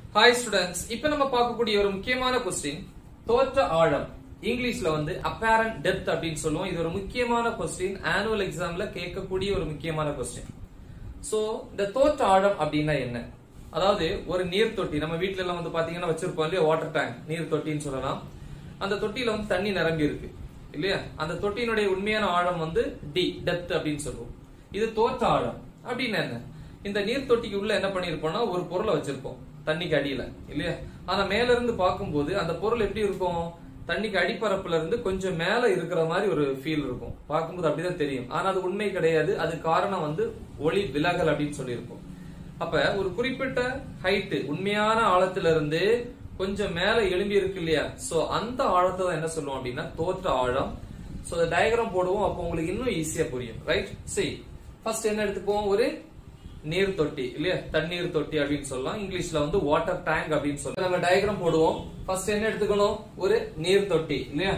hi students இப்ப நம்ம பார்க்கக்கூடிய ஒரு முக்கியமான கொஸ்டின் தோற்ற ஆழம் இங்கிலீஷ்ல வந்து அப்பேரண்ட் டெப்த் அப்படின்னு சொல்லுவோம் இது ஒரு முக்கியமான கொஸ்டின் ஆனுவல் எக்ஸாம்ல கேட்கக்கூடிய ஒரு முக்கியமான கொஸ்டின் சோ இந்த தோற்ற ஆழம் அப்படின்னா என்ன அதாவது ஒரு நீர் தொட்டி நம்ம வீட்ல எல்லாம் வந்து பாத்தீங்கன்னா வச்சிருப்போம் இல்லையா வாட்டர் டேங்க் நீர் தொட்டின்னு சொல்லலாம் அந்த தொட்டியில வந்து தண்ணி நிரம்பி இருக்கு இல்லையா அந்த தொட்டியினுடைய உண்மையான ஆழம் வந்து டி டெப்த் அப்படின்னு சொல்லுவோம் இது தோற்ற ஆழம் அப்படின்னு என்ன இந்த நீர் தொட்டிக்கு உள்ள என்ன பண்ணிருப்போம்னா ஒரு பொருளை வச்சிருப்போம் தண்ணிக்கு அடியில இல்லையா ஆனா மேல இருந்து பார்க்கும்போது அந்த பொருள் எப்படி இருக்கும் தண்ணிக்கு அடிப்பரப்புல இருந்து கொஞ்சம் மேல இருக்கிற மாதிரி ஒரு ஃபீல் இருக்கும் பார்க்கும்போது அப்படிதான் தெரியும் ஆனா அது உண்மை கிடையாது அது காரணம் வந்து ஒளி விலகல் அப்படின்னு சொல்லியிருப்போம் அப்ப ஒரு குறிப்பிட்ட ஹைட் உண்மையான ஆழத்துல இருந்து கொஞ்சம் மேல எழும்பி இருக்கு இல்லையா சோ அந்த ஆழத்தை தான் என்ன சொல்லுவோம் அப்படின்னா தோற்ற ஆழம் சோ டயக்ராம் போடுவோம் அப்போ உங்களுக்கு இன்னும் ஈஸியா புரியும் ரைட் சரி ஃபர்ஸ்ட் என்ன எடுத்துப்போம் ஒரு நீர் தொட்டி இல்லையா தண்ணீர் தொட்டி அப்படின்னு சொல்லலாம் இங்கிலீஷ்ல வந்து வாட்டர் டேங்க் அப்படின்னு சொல்லலாம் நம்ம டயக்ராம் போடுவோம் ஃபர்ஸ்ட் என்ன எடுத்துக்கணும் ஒரு நீர் தொட்டி இல்லையா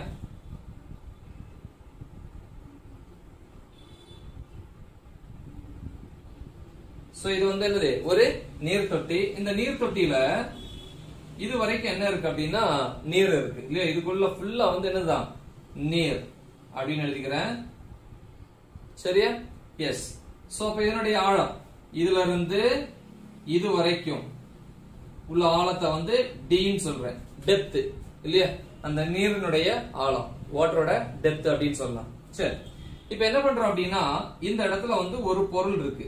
சோ இது வந்து என்னது ஒரு நீர் தொட்டி இந்த நீர் தொட்டியில இது வரைக்கும் என்ன இருக்கு அப்படின்னா நீர் இருக்கு இல்லையா இதுக்குள்ள ஃபுல்லா வந்து என்னதுதான் நீர் அப்படின்னு எழுதிக்கிறேன் சரியா எஸ் சோ அப்ப இதனுடைய ஆழம் இதுல இருந்து இது வரைக்கும் உள்ள ஆழத்தை வந்து டின்னு சொல்றேன் டெப்த் இல்லையா அந்த நீரினுடைய ஆழம் வாட்டரோட டெப்த் அப்படின்னு சொல்லலாம் சரி இப்ப என்ன பண்றோம் அப்படின்னா இந்த இடத்துல வந்து ஒரு பொருள் இருக்கு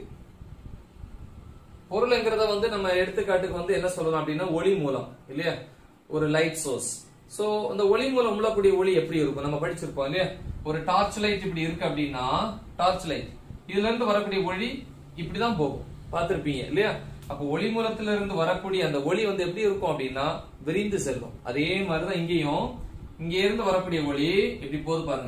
பொருள்ங்கிறத வந்து நம்ம எடுத்துக்காட்டுக்கு வந்து என்ன சொல்லலாம் அப்படின்னா ஒளி மூலம் இல்லையா ஒரு லைட் சோர்ஸ் சோ அந்த ஒளி மூலம் உள்ளக்கூடிய ஒளி எப்படி இருக்கும் நம்ம படிச்சிருப்போம் இல்லையா ஒரு டார்ச் லைட் இப்படி இருக்கு அப்படின்னா டார்ச் லைட் இதுல இருந்து வரக்கூடிய ஒளி இப்படிதான் போகும் பார்த்திருப்பீங்க இல்லையா அப்ப ஒளி மூலத்துல இருந்து வரக்கூடிய அந்த ஒளி வந்து எப்படி இருக்கும் அப்படின்னா விரிந்து செல்லும் அதே மாதிரிதான் இங்கேயும் இங்க இருந்து வரக்கூடிய ஒளி இப்படி போது பாருங்க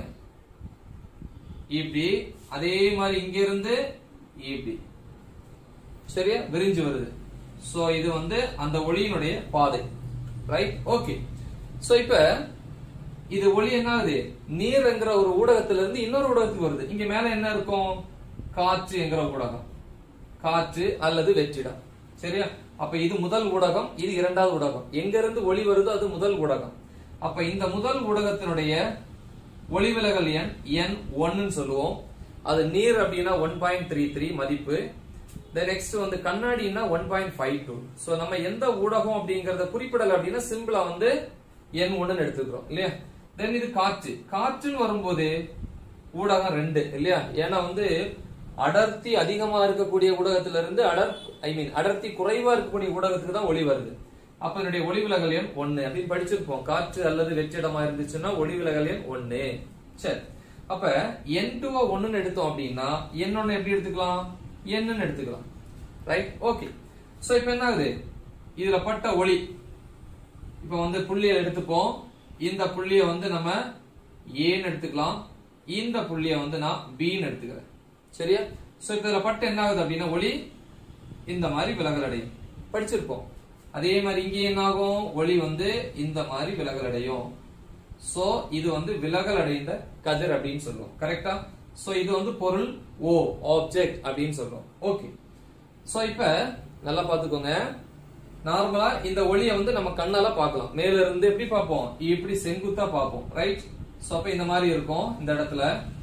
இப்படி அதே மாதிரி இங்க இருந்து இப்படி சரியா விரிஞ்சு வருது சோ இது வந்து அந்த ஒளியினுடைய பாதை ரைட் ஓகே சோ இப்ப இது ஒளி என்ன ஆகுது நீர்ங்கிற ஒரு ஊடகத்துல இருந்து இன்னொரு ஊடகத்துக்கு வருது இங்க மேல என்ன இருக்கும் காற்று என்கிற ஊடகம் காற்று அல்லது வெற்றிடம் சரியா அப்ப இது முதல் ஊடகம் இது இரண்டாவது ஊடகம் எங்க இருந்து ஒளி வருதோ அது முதல் ஊடகம் அப்ப இந்த முதல் ஊடகத்தினுடைய ஒளி விலகல் எண் என் ஒன்னு சொல்லுவோம் அது நீர் அப்படின்னா ஒன் பாயிண்ட் த்ரீ த்ரீ மதிப்பு நெக்ஸ்ட் வந்து கண்ணாடினா one point five two so நம்ம எந்த ஊடகம் அப்படிங்கறத குறிப்பிடல அப்படின்னா சிம்பிளா வந்து என் ஒன்னு எடுத்துக்கிறோம் இல்லையா தென் இது காற்று காற்றுன்னு வரும்போது ஊடகம் ரெண்டு இல்லையா ஏன்னா வந்து அடர்த்தி அதிகமா இருக்கக்கூடிய ஊடகத்துல இருந்து அடர் ஐ மீன் அடர்த்தி குறைவா இருக்கக்கூடிய ஊடகத்துக்கு தான் ஒளி வருது அப்ப என்னுடைய ஒளி விலகல் எண் ஒன்னு அப்படின்னு படிச்சிருப்போம் காற்று அல்லது வெற்றிடமா இருந்துச்சுன்னா ஒளி விலகல் எண் ஒன்னு சரி அப்ப என் டூவ ஒண்ணுன்னு எடுத்தோம் அப்படின்னா என் ஒன்னு எப்படி எடுத்துக்கலாம் என்னன்னு எடுத்துக்கலாம் ரைட் ஓகே சோ இப்ப என்ன ஆகுது இதுல பட்ட ஒளி இப்ப வந்து புள்ளிய எடுத்துப்போம் இந்த புள்ளிய வந்து நம்ம ஏன்னு எடுத்துக்கலாம் இந்த புள்ளிய வந்து நான் பின்னு எடுத்துக்கிறேன் சரியா சோ இப்ப இதுல பட்டு என்ன ஆகுது அப்படின்னா ஒளி இந்த மாதிரி விலகல் அடையும் படிச்சிருப்போம் அதே மாதிரி இங்கே என்ன ஆகும் ஒளி வந்து இந்த மாதிரி விலகல் அடையும் சோ இது வந்து விலகல் அடைந்த கதிர் அப்படின்னு சொல்லுவோம் கரெக்டா சோ இது வந்து பொருள் ஓ ஆப்ஜெக்ட் அப்படின்னு சொல்றோம் ஓகே சோ இப்ப நல்லா பாத்துக்கோங்க நார்மலா இந்த ஒளியை வந்து நம்ம கண்ணால பார்க்கலாம் மேல இருந்து எப்படி பார்ப்போம் இப்படி செங்குத்தா பார்ப்போம் ரைட் சோ அப்ப இந்த மாதிரி இருக்கும் இந்த இடத்துல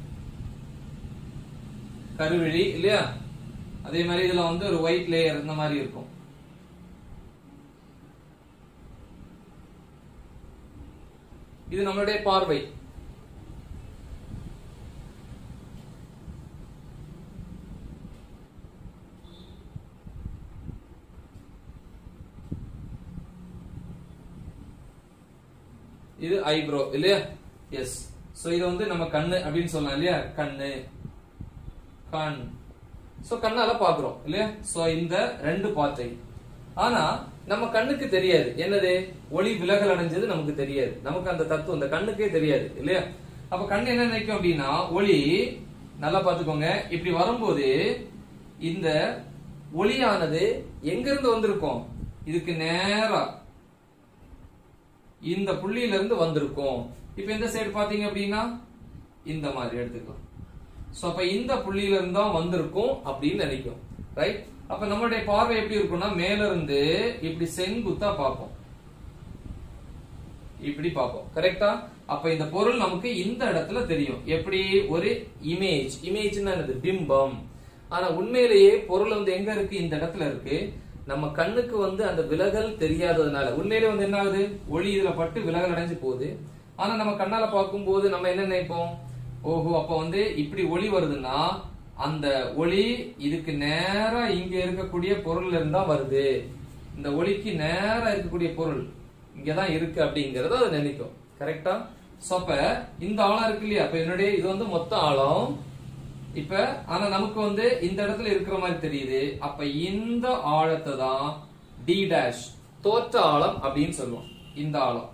கருவிழி இல்லையா அதே மாதிரி இதுல வந்து ஒரு ஒயிட் லேயர் இந்த மாதிரி இருக்கும் இது நம்மளுடைய பார்வை இது ஐப்ரோ இல்லையா எஸ் சோ இது வந்து நம்ம கண்ணு அப்படின்னு சொல்லலாம் இல்லையா கண்ணு கண் சோ கண்ணால பாக்குறோம் இல்லையா சோ இந்த ரெண்டு பார்ட்டை ஆனா நம்ம கண்ணுக்கு தெரியாது என்னது ஒளி விலகல் அடைஞ்சது நமக்கு தெரியாது நமக்கு அந்த தத்துவம் இந்த கண்ணுக்கே தெரியாது இல்லையா அப்ப கண் என்ன நினைக்கும் அப்படின்னா ஒளி நல்லா பாத்துக்கோங்க இப்படி வரும்போது இந்த ஒளியானது எங்க இருந்து வந்திருக்கும் இதுக்கு நேரா இந்த புள்ளியில இருந்து வந்திருக்கும் இப்ப இந்த சைடு பாத்தீங்க அப்படின்னா இந்த மாதிரி எடுத்துக்கலாம் சோ அப்ப இந்த புள்ளியில இருந்து தான் வந்திருக்கும் அப்படின்னு நினைக்கும் ரைட் அப்ப நம்மளுடைய பார்வை எப்படி இருக்கும்னா மேல இருந்து இப்படி செங்குத்தா பார்ப்போம் இப்படி பார்ப்போம் கரெக்டா அப்ப இந்த பொருள் நமக்கு இந்த இடத்துல தெரியும் எப்படி ஒரு இமேஜ் இமேஜ்னா என்னது பிம்பம் ஆனா உண்மையிலேயே பொருள் வந்து எங்க இருக்கு இந்த இடத்துல இருக்கு நம்ம கண்ணுக்கு வந்து அந்த விலகல் தெரியாததுனால உண்மையிலே வந்து என்ன ஆகுது ஒளி இதுல பட்டு விலகல் அடைஞ்சு போகுது ஆனா நம்ம கண்ணால பார்க்கும்போது நம்ம என்ன நினைப்போம் ஓஹோ அப்ப வந்து இப்படி ஒளி வருதுன்னா அந்த ஒளி இதுக்கு நேரா இங்க இருக்கக்கூடிய பொருள்ல இருந்தா வருது இந்த ஒளிக்கு நேரா இருக்கக்கூடிய பொருள் இங்கதான் இருக்கு அப்படிங்கறத அது நினைக்கும் கரெக்டா சோ அப்ப இந்த ஆழம் இருக்கு இல்லையா அப்ப என்னுடைய இது வந்து மொத்த ஆழம் இப்ப ஆனா நமக்கு வந்து இந்த இடத்துல இருக்கிற மாதிரி தெரியுது அப்ப இந்த ஆழத்தை தான் டி டேஷ் தோற்ற ஆழம் அப்படின்னு சொல்லுவோம் இந்த ஆழம்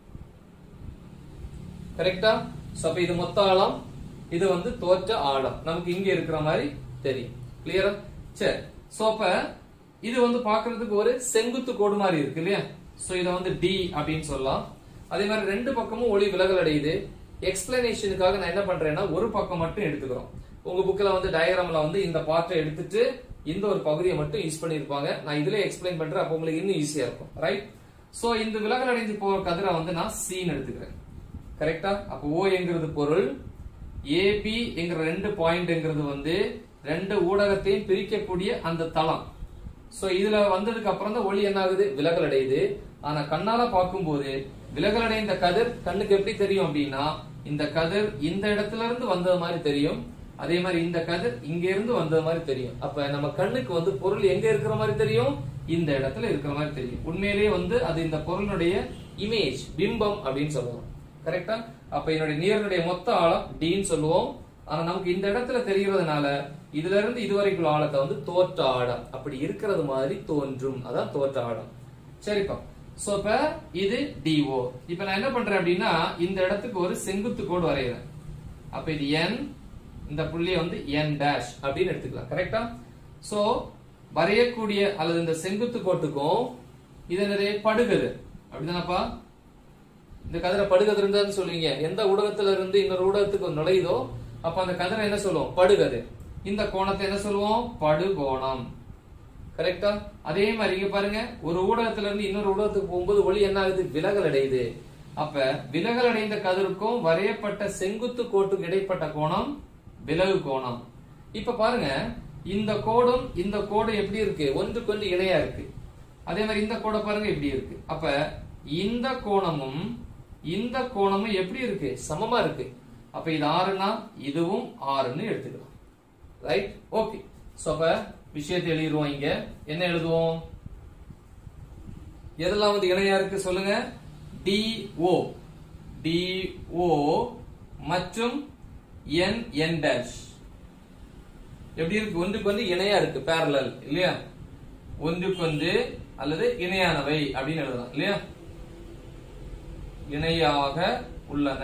கரெக்டா சோ அப்ப இது மொத்த ஆழம் இது வந்து தோற்ற ஆழம் நமக்கு இங்க இருக்கிற மாதிரி தெரியும் கிளியரா சரி சோ அப்ப இது வந்து பாக்குறதுக்கு ஒரு செங்குத்து கோடு மாதிரி இருக்கு இல்லையா சோ இத வந்து டி அப்படின்னு சொல்லலாம் அதே மாதிரி ரெண்டு பக்கமும் ஒளி விலகல் அடையுது எக்ஸ்பிளனேஷனுக்காக நான் என்ன பண்றேன்னா ஒரு பக்கம் மட்டும் எடுத்துக்கிறோம் உங்க புக்ல வந்து டயக்ராம்ல வந்து இந்த பார்ட்டை எடுத்துட்டு இந்த ஒரு பகுதியை மட்டும் யூஸ் பண்ணிருப்பாங்க நான் இதுல எக்ஸ்பிளைன் பண்றேன் அப்ப உங்களுக்கு இன்னும் ஈஸியா இருக்கும் ரைட் சோ இந்த விலகல் அடைஞ்சு போற கதிரை வந்து நான் சீன் எடுத்துக்கிறேன் கரெக்டா அப்ப ஓ என்கிறது பொருள் ஏபி என்கிற ரெண்டு பாயிண்ட்ங்கிறது வந்து ரெண்டு ஊடகத்தையும் பிரிக்கக்கூடிய அந்த தளம் சோ இதுல வந்ததுக்கு அப்புறம் தான் ஒளி என்ன ஆகுது விலகல் அடையுது ஆனா கண்ணால பார்க்கும்போது விலகல் அடைந்த கதிர் கண்ணுக்கு எப்படி தெரியும் அப்படின்னா இந்த கதிர் இந்த இடத்துல இருந்து வந்தது மாதிரி தெரியும் அதே மாதிரி இந்த கதிர் இங்க இருந்து வந்தது மாதிரி தெரியும் அப்ப நம்ம கண்ணுக்கு வந்து பொருள் எங்க இருக்கிற மாதிரி தெரியும் இந்த இடத்துல இருக்கிற மாதிரி தெரியும் உண்மையிலேயே வந்து அது இந்த பொருளுடைய இமேஜ் பிம்பம் அப்படின்னு சொல்லுவோம் கரெக்டா அப்ப என்னுடைய நீரினுடைய மொத்த ஆழம் டின்னு சொல்லுவோம் ஆனா நமக்கு இந்த இடத்துல தெரியறதுனால இதுல இருந்து இதுவரைக்குள்ள ஆழத்தை வந்து தோற்ற ஆழம் அப்படி இருக்கிறது மாதிரி தோன்றும் அதான் தோற்ற ஆழம் சரிப்பா சோ இப்ப இது டிஓ இப்ப நான் என்ன பண்றேன் அப்படின்னா இந்த இடத்துக்கு ஒரு செங்குத்து கோடு வரைகிறேன் அப்ப இது என் இந்த புள்ளியை வந்து என் டேஷ் அப்படின்னு எடுத்துக்கலாம் கரெக்டா சோ வரையக்கூடிய அல்லது இந்த செங்குத்து கோட்டுக்கும் இது என்னது படுகது அப்படிதானப்பா இந்த கதிரை படுகதிர் இருந்தான்னு சொல்லுவீங்க எந்த ஊடகத்துல இருந்து இன்னொரு ஊடகத்துக்கு நுழையுதோ அப்ப அந்த கதிரை என்ன சொல்லுவோம் படுகதிர் இந்த கோணத்தை என்ன சொல்லுவோம் படுகோணம் கரெக்டா அதே மாதிரி இங்க பாருங்க ஒரு ஊடகத்துல இருந்து இன்னொரு ஊடகத்துக்கு போகும்போது ஒளி என்ன ஆகுது விலகல் அடையுது அப்ப விலகல் அடைந்த கதிருக்கும் வரையப்பட்ட செங்குத்து கோட்டுக்கு இடைப்பட்ட கோணம் விலகு கோணம் இப்ப பாருங்க இந்த கோடும் இந்த கோடு எப்படி இருக்கு ஒன்றுக்கு ஒன்று இணையா இருக்கு அதே மாதிரி இந்த கோடை பாருங்க இப்படி இருக்கு அப்ப இந்த கோணமும் இந்த கோணமும் எப்படி இருக்கு சமமா இருக்கு அப்ப இது ஆறுனா இதுவும் ஆறுன்னு எடுத்துக்கலாம் ரைட் ஓகே சோ அப்ப விஷயத்தை எழுதிடுவோம் இங்க என்ன எழுதுவோம் எதெல்லாம் வந்து இணையா இருக்கு சொல்லுங்க டிஓ டிஓ மற்றும் என் என் டேஷ் எப்படி இருக்கு ஒன்றுக்கு வந்து இணையா இருக்கு பேரலல் இல்லையா ஒன்றுக்கு ஒன்று அல்லது இணையானவை அப்படின்னு எழுதலாம் இல்லையா இணையாக உள்ளன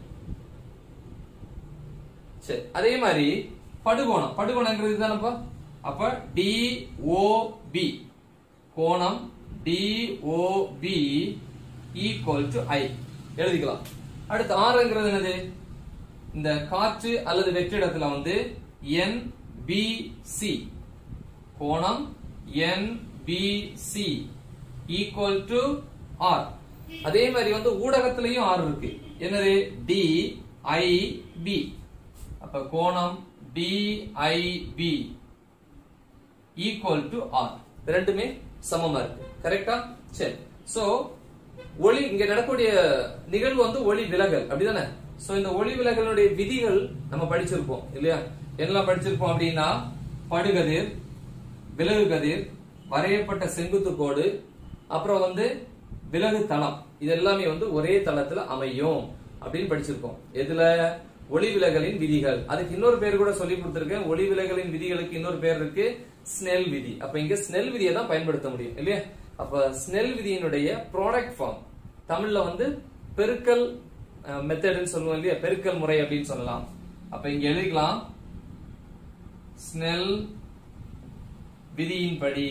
சரி அதே மாதிரி படுகோணம் படுகோணங்கிறது தானப்பா அப்ப டிஓபி கோணம் டிஓபி ஈக்குவல் டு ஐ எழுதிக்கலாம் அடுத்து ஆறுங்கிறது என்னது இந்த காற்று அல்லது வெற்றிடத்துல வந்து என்பிசி கோணம் என்பிசி ஈக்குவல் டு ஆர் அதே மாதிரி வந்து ஊடகத்திலையும் ஆர் இருக்கு என்னது டி ஐ பி அப்ப கோணம் டிஐபி ஈக்குவல் டு ஆர் ரெண்டுமே சமமா இருக்கு கரெக்டா சரி சோ ஒளி இங்க நடக்கக்கூடிய நிகழ்வு வந்து ஒளி விலகல் அப்படிதானே சோ இந்த ஒளி விலகலுடைய விதிகள் நம்ம படிச்சிருப்போம் இல்லையா என்னெல்லாம் படிச்சிருப்போம் அப்படின்னா படுகதிர் விலகு கதிர் வரையப்பட்ட செங்குத்து கோடு அப்புறம் வந்து விலகு தளம் இது எல்லாமே வந்து ஒரே தளத்துல அமையும் அப்படின்னு படிச்சிருக்கோம் எதுல ஒளி விலகலின் விதிகள் அதுக்கு இன்னொரு பேர் கூட சொல்லி கொடுத்திருக்கேன் ஒளி விலகலின் விதிகளுக்கு இன்னொரு பேர் இருக்கு ஸ்னெல் விதி அப்ப இங்க ஸ்னெல் விதியை தான் பயன்படுத்த முடியும் இல்லையா அப்ப ஸ்னெல் விதியினுடைய ப்ராடக்ட் ஃபார்ம் தமிழ்ல வந்து பெருக்கல் மெத்தட்னு சொல்லுவோம் இல்லையா பெருக்கல் முறை அப்படின்னு சொல்லலாம் அப்ப இங்க எழுதிக்கலாம் ஸ்னெல் விதியின்படி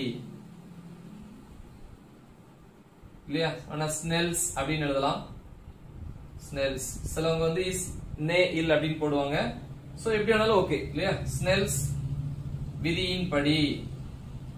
இல்லையா ஆனா ஸ்னெல்ஸ் அப்படின்னு எழுதலாம் ஸ்னெல்ஸ் சிலவங்க வந்து இஸ் நே இல் அப்படின்னு போடுவாங்க சோ எப்படி வேணாலும் ஓகே இல்லையா ஸ்னெல்ஸ் விதியின்படி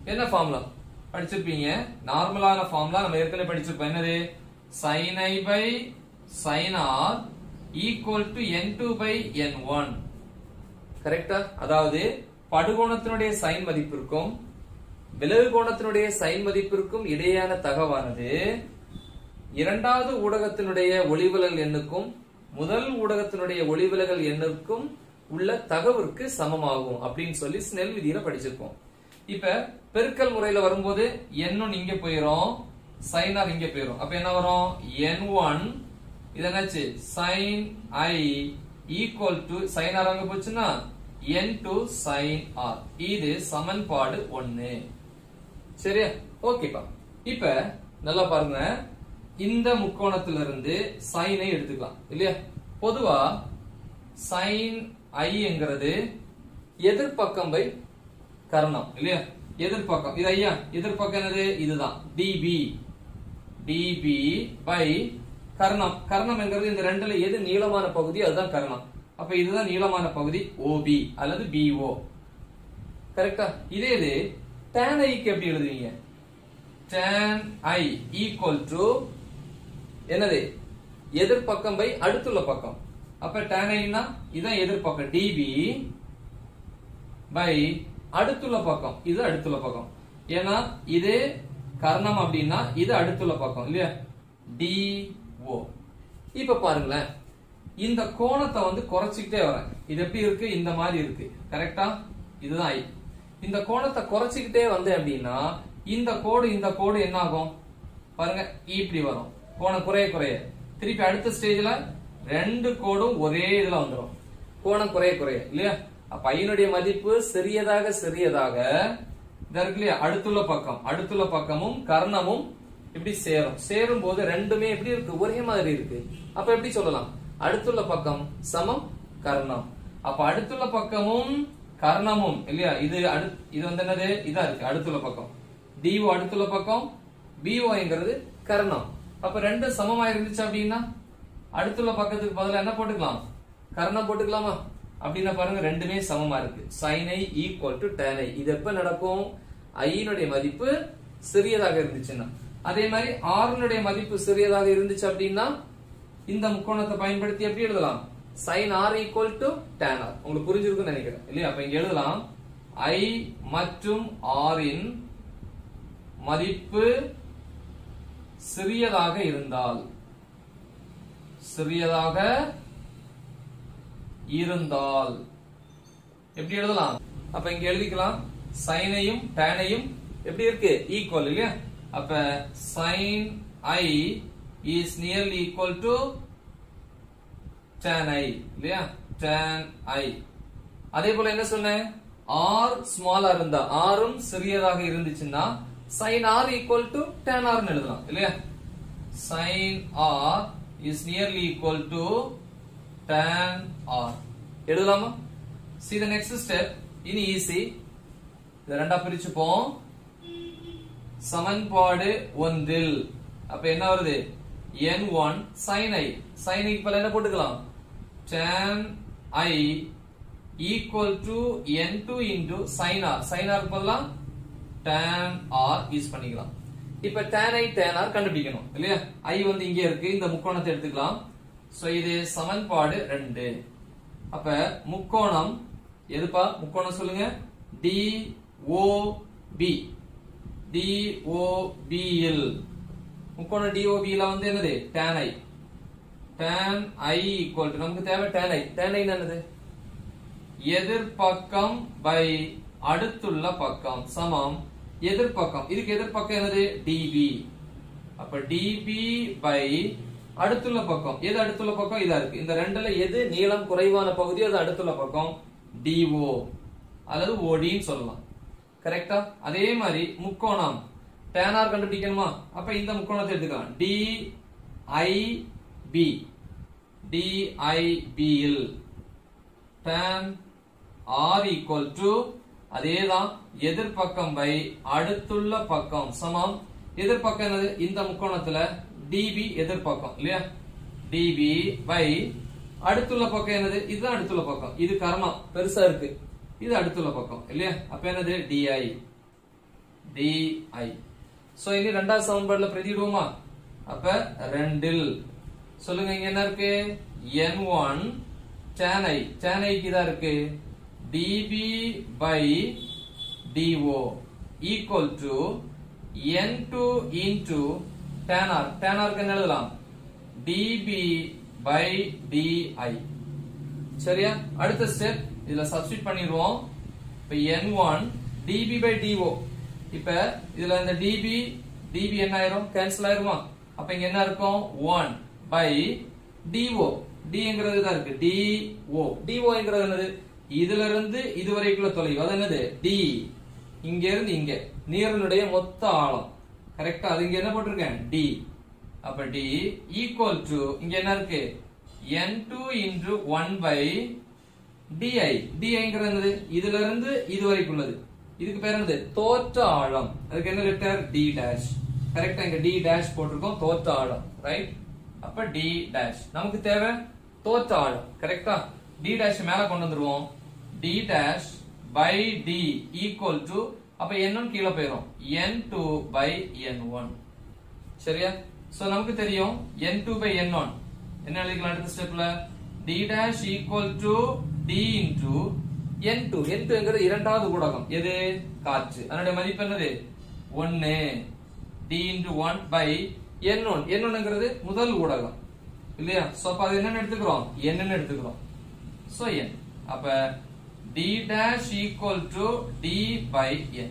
என்ன ஃபார்முலா படிச்சிருப்பீங்க நார்மலான ஃபார்முலா நம்ம ஏற்கனவே படிச்சிருப்போம் என்னது sin i by sin r equal to n two by n one கரெக்டா அதாவது படுகோணத்தினுடைய சைன் மதிப்பிற்கும் விலகு கோணத்தினுடைய சைன் மதிப்பிற்கும் இடையேயான தகவானது இரண்டாவது ஊடகத்தினுடைய ஒளிவிலகல் எண்ணுக்கும் முதல் ஊடகத்தினுடைய ஒளிவிலகல் எண்ணுக்கும் உள்ள தகவிற்கு சமமாகும் அப்படின்னு சொல்லி ஸ்னெல் விதியில படிச்சிருக்கோம் இப்ப பெருக்கல் முறையில வரும்போது எண்ணும் இங்க போயிரும் சைனார் இங்க போயிரும் அப்ப என்ன வரும் என் ஒன் இது என்னாச்சு sine i equal to sine r அங்க போச்சுன்னா என் டு சைன் ஆர் இது சமன்பாடு ஒன்னு சரியா ஓகேப்பா இப்ப நல்லா பாருங்க இந்த முக்கோணத்திலிருந்து சைனை எடுத்துக்கலாம் இல்லையா பொதுவா சைன் ஐங்கிறது எதிர்பக்கம் பை கர்ணம் இல்லையா எதிர்பக்கம் இது ஐயா எதிர்பக்கம் என்னது இதுதான் டிபி டிபி பை கர்ணம் கர்ணம் என்கிறது இந்த ரெண்டுல எது நீளமான பகுதி அதுதான் கர்ணம் அப்ப இதுதான் நீளமான பகுதி ஓபி அல்லது பிஓ கரெக்டா இதே இது tan ஐக்கு எப்படி எழுதுவீங்க tan i ஈக்குவல் டு என்னது எதிர்பக்கம் பை அடுத்துள்ள பக்கம் அப்ப tan i னா இதான் எதிர்பக்கம் db பை அடுத்துள்ள பக்கம் இது அடுத்துள்ள பக்கம் ஏன்னா இது கர்ணம் அப்படின்னா இது அடுத்துள்ள பக்கம் இல்லையா DO இப்ப பாருங்களேன் இந்த கோணத்தை வந்து குறைச்சிக்கிட்டே வரேன் இது எப்படி இருக்கு இந்த மாதிரி இருக்கு கரெக்டா இதுதான் ஐ இந்த கோணத்தை குறைச்சிக்கிட்டே வந்தேன் அப்படின்னா இந்த கோடு இந்த கோடு என்ன ஆகும் பாருங்க இப்படி வரும் கோணம் குறைய குறைய திருப்பி அடுத்த ஸ்டேஜ்ல ரெண்டு கோடும் ஒரே இதுல வந்துடும் கோணம் குறைய குறைய இல்லையா அப்ப ஐயனுடைய மதிப்பு சிறியதாக சிறியதாக இதா இருக்கு இல்லையா அடுத்துள்ள பக்கம் அடுத்துள்ள பக்கமும் கர்ணமும் இப்படி சேரும் சேரும் போது ரெண்டுமே எப்படி இருக்கு ஒரே மாதிரி இருக்கு அப்ப எப்படி சொல்லலாம் அடுத்துள்ள பக்கம் சமம் கர்ணம் அப்ப அடுத்துள்ள பக்கமும் கர்ணமும் இல்லையா இது அடு- இது வந்து என்னது இதா இருக்கு அடுத்துள்ள பக்கம் டிஓ அடுத்துள்ள பக்கம் பிஓங்கிறது கர்ணம் அப்ப ரெண்டு சமமா இருந்துச்சு அப்படின்னா அடுத்துள்ள பக்கத்துக்கு பதிலா என்ன போட்டுக்கலாம் கர்ணம் போட்டுக்கலாமா அப்படின்னா பாருங்க ரெண்டுமே சமமா இருக்கு sin i equal to tan i இது எப்ப நடக்கும் ஐனுடைய மதிப்பு சிறியதாக இருந்துச்சுன்னா அதே மாதிரி ஆறுனுடைய மதிப்பு சிறியதாக இருந்துச்சு அப்படின்னா இந்த முக்கோணத்தை பயன்படுத்தி எப்படி எழுதலாம் sin r equal to tan r உங்களுக்கு புரிஞ்சிருக்கும்னு நினைக்கிறேன் இல்லையா அப்ப இங்க எழுதலாம் i மற்றும் r இன் மதிப்பு சிறியதாக இருந்தால் சிறியதாக இருந்தால் எப்படி எழுதலாம் அப்ப இங்க எழுதிக்கலாம் சைனையும் டேனையும் எப்படி இருக்கு ஈக்குவல் இல்லையா அப்ப sine i is nearly equal to tan i இல்லையா tan i அதே போல என்ன சொன்னேன் r ஸ்மாலா இருந்தா ஆரும் சிறியதாக இருந்துச்சுன்னா sin r equal to tan r னு எழுதலாம் இல்லையா sin r is nearly equal to tan r எழுதலாமா see the next step இனி ஈஸி இதை ரெண்டா பிரிச்சுப்போம் சமன்பாடு ஒன்றில் அப்ப என்ன வருது n1 one sin i sin i பதிலா என்ன போட்டுக்கலாம் tan i equal to n2 two into sin r sin r பதிலா tan r யூஸ் பண்ணிக்கலாம் இப்ப tan i tan r கண்டுபிடிக்கணும் இல்லையா i வந்து இங்க இருக்கு இந்த முக்கோணத்தை எடுத்துக்கலாம் சோ இது சமன்பாடு ரெண்டு அப்ப முக்கோணம் எதுப்பா முக்கோணம் சொல்லுங்க டி ஓ பி டிஓபிஎல் முக்கோணம் டிஓபில வந்து என்னது tan i tan i equal to நமக்கு தேவை tan i tan i என்னது எதிர்பக்கம் பை அடுத்துள்ள பக்கம் சமம் எதிர்பக்கம் இதுக்கு எதிர்பக்கம் என்னது db அப்ப db பை அடுத்துள்ள பக்கம் எது அடுத்துள்ள பக்கம் இதா இருக்கு இந்த ரெண்டுல எது நீளம் குறைவான பகுதி அது அடுத்துள்ள பக்கம் DO அல்லது OD ன்னு சொல்லலாம் கரெக்டா அதே மாதிரி முக்கோணம் tan r கண்டுபிடிக்கணுமா அப்ப இந்த முக்கோணத்தை எடுத்துக்கலாம் D I P D I பியில் tan r equal to அதேதான் எதிர்பக்கம் பை அடுத்துள்ள பக்கம் சமம் எதிர்பக்கம் என்னது இந்த முக்கோணத்துல db எதிர்பக்கம் இல்லையா db பை அடுத்துள்ள பக்கம் என்னது இதுதான் அடுத்துள்ள பக்கம் இது கர்ணம் பெருசா இருக்கு இது அடுத்துள்ள பக்கம் இல்லையா அப்ப என்னது di டிஐ சோ இனி ரெண்டாவது சமன்பாடுல பிரதிடுவோமா அப்ப ரெண்டில் சொல்லுங்க இங்க என்ன இருக்கு n one tan i tan i தான் இருக்கு db by do equal to n2 into tan r tan r க்கு என்ன எழுதலாம் db by di சரியா அடுத்த ஸ்டெப் இதுல சப்ஸ்டிட் பண்ணிடுவோம் இப்ப n1 db by do இப்ப இதுல இந்த db db என்ன ஆயிரும் கேன்சல் ஆயிருமா அப்ப இங்க என்ன இருக்கும் 1 by do dங்கிறது தான் இருக்கு do doங்கிறது என்னது இதுல இருந்து இது வரைக்குள்ள தொலைவு அது என்னது d இங்க இருந்து இங்க நீரினுடைய மொத்த ஆழம் கரெக்டா அது இங்க என்ன போட்டிருக்கேன் d அப்ப d ஈக்குவல் டு இங்க என்ன இருக்கு n2 into 1 by di diங்கிறது என்னது இதுல இருந்து இது வரைக்கும் உள்ளது இதுக்கு பேர் என்னது தோற்ற ஆழம் அதுக்கு என்ன லெட்டர் d dash கரெக்டா இங்க d dash போட்டிருக்கோம் தோற்ற ஆழம் ரைட் அப்ப d dash நமக்கு தேவை தோற்ற ஆழம் கரெக்டா d dash மேல கொண்டு வந்துருவோம் d dash by d equal to அப்ப n1 கீழே போயிரும் n2 by n1 சரியா சோ நமக்கு தெரியும் n2 by n1 என்ன எழுதிக்கலாம் அடுத்த ஸ்டெப்ல d dash equal to d into n2 n2 என்கிறது இரண்டாவது ஊடகம் எது காற்று அதனுடைய மதிப்பு என்னது 1 d into 1 by n1 n1 என்கிறது முதல் ஊடகம் இல்லையா சோ அப்ப அது என்னன்னு எடுத்துக்கிறோம் n எடுத்துக்கிறோம் சோ n அப்ப d dash equal to d by n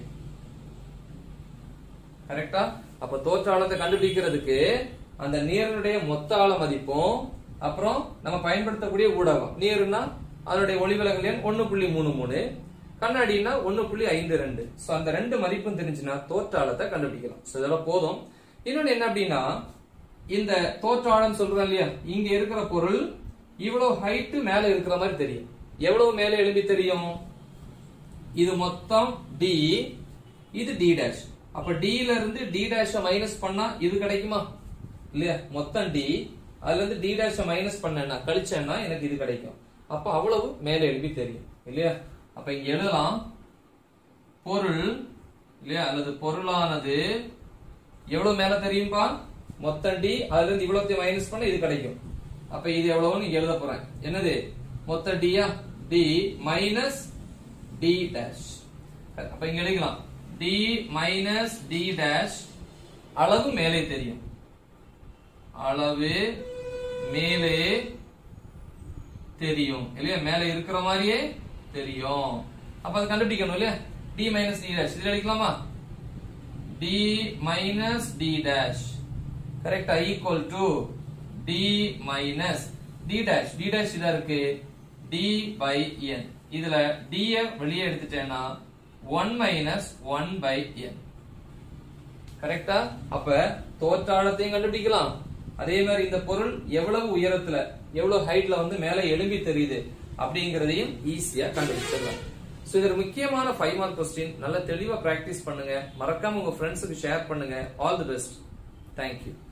கரெக்டா அப்ப தோற்ற ஆழத்தை கண்டுபிடிக்கிறதுக்கு அந்த நீரினுடைய மொத்த ஆழ மதிப்பும் அப்புறம் நம்ம பயன்படுத்தக்கூடிய ஊடகம் நீர்னா அதனுடைய ஒளிவிலகல் எண் ஒன்னு புள்ளி மூணு மூணு கண்ணாடினா ஒன்னு புள்ளி ஐந்து ரெண்டு சோ அந்த ரெண்டு மதிப்பும் தெரிஞ்சுன்னா தோற்ற ஆழத்தை கண்டுபிடிக்கலாம் சோ இதெல்லாம் போதும் இன்னொன்னு என்ன அப்படின்னா இந்த தோற்ற ஆழம் சொல்றோம் இல்லையா இங்க இருக்கிற பொருள் இவ்வளவு ஹைட் மேல இருக்கிற மாதிரி தெரியும் எவ்வளவு மேல எழுப்பி தெரியும் இது மொத்தம் டி இது டி டேஷ் அப்ப D ல இருந்து டி டேஷ மைனஸ் பண்ணா இது கிடைக்குமா இல்லையா மொத்தம் டி அதுல இருந்து டி டேஷ மைனஸ் பண்ணேன்னா கழிச்சேன்னா எனக்கு இது கிடைக்கும் அப்ப அவ்வளவு மேல எழுப்பி தெரியும் இல்லையா அப்ப இங்க எழுதலாம் பொருள் இல்லையா அல்லது பொருளானது எவ்வளவு மேல தெரியும்பா மொத்தம் டி அதுல இருந்து இவ்வளவு மைனஸ் பண்ண இது கிடைக்கும் அப்ப இது எவ்வளவுன்னு இங்க எழுத போறேன் என்னது மொத்த டியா டி மைனஸ் டி டேஷ் அப்ப இங்க எழுதிக்கலாம் டி மைனஸ் டி டேஷ் அளவு மேலே தெரியும் அளவு மேலே தெரியும் இல்லையா மேலே இருக்கிற மாதிரியே தெரியும் அப்ப அது கண்டுபிடிக்கணும் இல்லையா டி மைனஸ் டி டேஷ் இதுல எழுதிக்கலாமா டி மைனஸ் டி டேஷ் கரெக்டா equal to D minus D dash D dash இதா இருக்கு டி பை என் இதுல d ய வெளியே எடுத்துட்டேன்னா one minus one by n கரெக்டா அப்ப தோற்றாழத்தையும் கண்டுபிடிக்கலாம் அதே மாதிரி இந்த பொருள் எவ்வளவு உயரத்துல எவ்வளவு ஹைட்ல வந்து மேல எழும்பி தெரியுது அப்படிங்கறதையும் ஈஸியா கண்டுபிடிச்சிடலாம் சோ இது ஒரு முக்கியமான ஃபைவ் மார்க் கொஸ்டின் நல்ல தெளிவா பிராக்டிஸ் பண்ணுங்க மறக்காம உங்க ஃப்ரெண்ட்ஸுக்கு ஷேர் பண்ணுங்க ஆல் தி பெஸ்ட் தேங்க்யூ